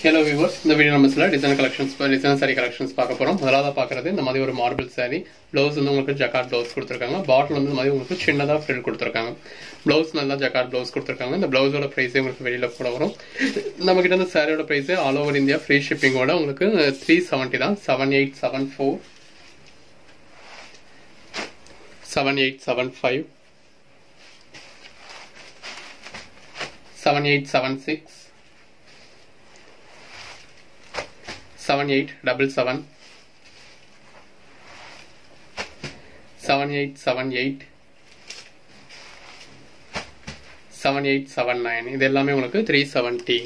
hello viewers இந்த video நம்ம சில design collections design sari collections பார்க்க போறோம் முதலாவது பார்க்கறது இந்த மாதிரி ஒரு மார்பிள் சாரி ப்ளவுஸ் வந்து உங்களுக்கு ஜக்கார்ட் ப்ளவுஸ் கொடுத்துருக்காங்க பாட்டில் வந்து இந்த மாதிரி உங்களுக்கு சின்னதாக ஃபில் கொடுத்துருக்காங்க ப்ளவுஸ் நல்லா ஜக்கார்ட் ப்ளவுஸ் கொடுத்துருக்காங்க இந்த ப்ளவுஸோட ப்ரைஸே உங்களுக்கு வெளியில கூட வரும் நம்ம கிட்ட இந்த சாரியோட price all over India free ஷிப்பிங்கோட உங்களுக்கு த்ரீ செவன்ட்டி தான் seven eight seven four seven eight seven five seven eight seven six seven eight double seven seven eight seven eight seven eight seven nine இது எல்லாமே உங்களுக்கு three seventy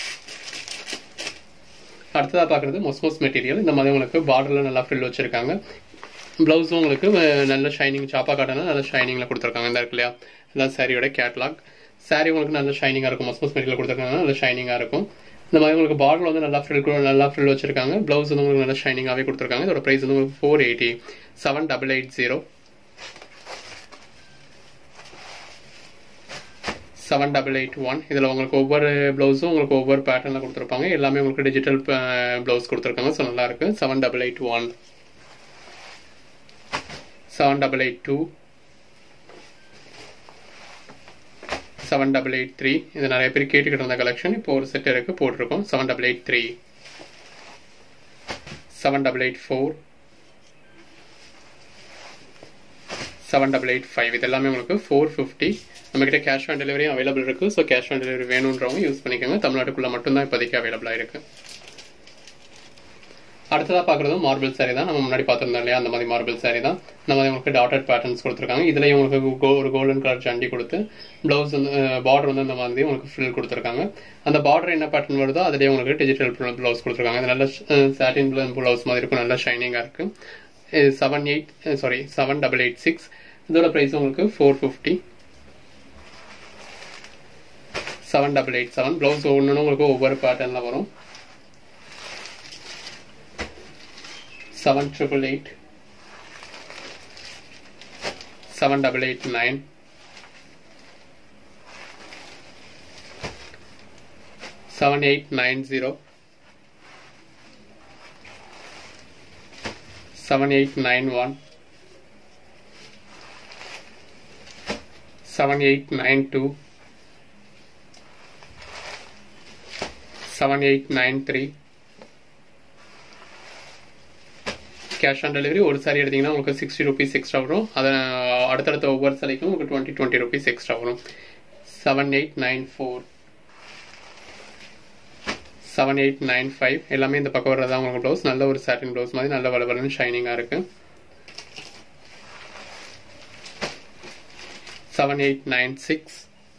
அடுத்ததாக பார்க்குறது மொஸ்மோஸ் material இந்த மாதிரி உங்களுக்கு பார்டரில் நல்லா ஃபில் வச்சுருக்காங்க ப்ளவுஸும் உங்களுக்கு நல்ல ஷைனிங் சாப்பா காட்டனா நல்ல ஷைனிங்கில் கொடுத்துருக்காங்க இந்த இருக்கு இல்லையா இதான் சாரியோட கேட்லாக் சாரி உங்களுக்கு நல்ல ஷைனிங்காக இருக்கும் மொஸ்மோஸ் மெட்டீரியல் கொடுத்துருக்காங்க நல்ல ஷைனிங்காக இருக்கும் இந்த மாதிரி உங்களுக்கு பார்டர் வந்து நல்லா ஃபில் நல்லா ஃபில் வச்சிருக்காங்க ப்ளவுஸ் வந்து உங்களுக்கு நல்லா ஷைனிங்காகவே கொடுத்துருக்காங்க இதோட ப்ரைஸ் வந்து உங்களுக்கு four eighty seven double eight zero seven double eight one இதில் உங்களுக்கு ஒவ்வொரு ப்ளவுஸும் உங்களுக்கு ஒவ்வொரு பேட்டர்னில் கொடுத்துருப்பாங்க எல்லாமே உங்களுக்கு டிஜிட்டல் ப்ளவுஸ் கொடுத்துருக்காங்க ஸோ நல்லா இருக்கு seven double eight one seven double eight two seven double eight three இது நிறைய பேர் கேட்டுக்கிட்டு இருந்த கலெக்ஷன் இப்போ ஒரு செட் இருக்கு போட்டிருக்கோம் seven double eight three seven double eight four seven double eight five இது எல்லாமே உங்களுக்கு ஃபோர் ஃபிஃப்டி நம்மக்கிட்ட கேஷ் ஆன் டெலிவரியும் அவைலபிள் இருக்கு ஸோ கேஷ் ஆன் டெலிவரி வேணுன்றவங்க யூஸ் பண்ணிக்கோங்க தமிழ்நாட்டுக்குள்ள மட்டும்தான் இப்போதைக்கு அவைலபிளாக இருக்கு அடுத்ததாக பார்க்குறதும் மார்பிள் சாரி தான் நம்ம முன்னாடி பார்த்துருந்தோம் இல்லையா அந்த மாதிரி மார்பிள் சாரி தான் இந்த மாதிரி உங்களுக்கு டாட்டட் பேட்டர்ன்ஸ் கொடுத்துருக்காங்க இதுலேயும் உங்களுக்கு கோ ஒரு கோல்டன் கலர் ஜண்டி கொடுத்து ப்ளவுஸ் வந்து பார்டர் வந்து இந்த மாதிரி உங்களுக்கு ஃபில் கொடுத்துருக்காங்க அந்த பார்டர் என்ன பேட்டர்ன் வருதோ அதுலேயே உங்களுக்கு டிஜிட்டல் ப்ளவுஸ் கொடுத்துருக்காங்க இது நல்ல சாட்டின் ப்ளவுஸ் மாதிரி இருக்கும் நல்ல ஷைனிங்காக இருக்குது seven eight sari seven double eight six இதோட ப்ரைஸ் உங்களுக்கு four fifty seven double eight seven blouse ஒன்று உங்களுக்கு ஒவ்வொரு பேட்டர்னில் வரும் seven triple eight seven double eight nine seven eight nine zero seven eight nine one seven eight nine two seven eight nine three cash on delivery ஒரு சாரி எடுத்தீங்கன்னா உங்களுக்கு sixty rupees extra வரும் அதை அடுத்தடுத்த ஒவ்வொரு சாரிக்கும் உங்களுக்கு டுவெண்ட்டி டுவெண்ட்டி ருபீஸ் எக்ஸ்ட்ரா வரும் seven eight nine four seven eight nine five எல்லாமே இந்த பக்கம் வர்றதா உங்களுக்கு ப்ளவுஸ் நல்ல ஒரு சாட்டின் ப்ளவுஸ் மாதிரி நல்ல வளவலன்னு ஷைனிங்காக இருக்கு seven eight nine six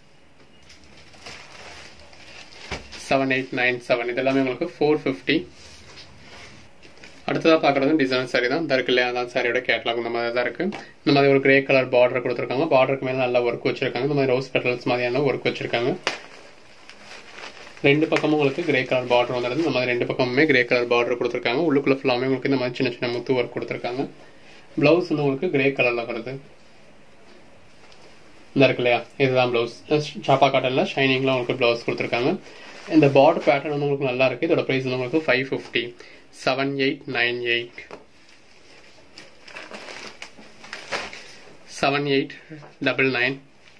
seven eight nine seven இது எல்லாமே உங்களுக்கு ஃபோர் ஃபிஃப்டி அடுத்ததாக பார்க்குறது டிசைன் சாரி தான் இந்த இருக்கு இல்லையா அதான் சாரியோட கேட்லாக் இந்த மாதிரி தான் இருக்கு இந்த மாதிரி ஒரு கிரே கலர் பார்டர் கொடுத்துருக்காங்க பார்டருக்கு மேலே நல்லா ஒர்க் வச்சிருக்காங்க இந்த மாதிரி ரோஸ் பெட்டல்ஸ் மாதிரியான ஒர்க் வச்சிருக்காங்க ரெண்டு பக்கமும் உங்களுக்கு கிரே கலர் பார்டர் வந்துடுது இந்த மாதிரி ரெண்டு பக்கமுமே கிரே கலர் பார்டர் கொடுத்துருக்காங்க உள்ளுக்குள்ள ஃபுல்லாமே உங்களுக்கு இந்த மாதிரி சின்ன சின்ன முத்து ஒர்க் கொடுத்துருக்காங்க பிளவுஸ் வந்து உங்களுக்கு கிரே கலரில் வருது இந்த இருக்கு இல்லையா இதுதான் பிளவுஸ் சாப்பா காட்டன்ல ஷைனிங்ல உங்களுக்கு பிளவுஸ் கொடுத்துருக்காங்க இந்த பார்டர் பேட்டர்ன் வந்து உங்களுக்கு நல்லா இருக்கு இதோட ப்ரைஸ் வந்து உங்களுக்கு five fifty seven eight nine eight seven eight double nine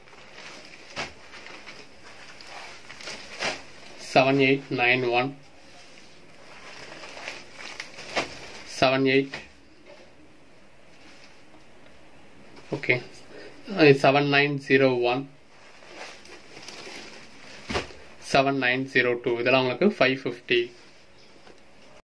seven eight nine one seven eight okay seven nine zero one seven nine zero two இதெல்லாம் உங்களுக்கு ஃபைவ் ஃபிஃப்டி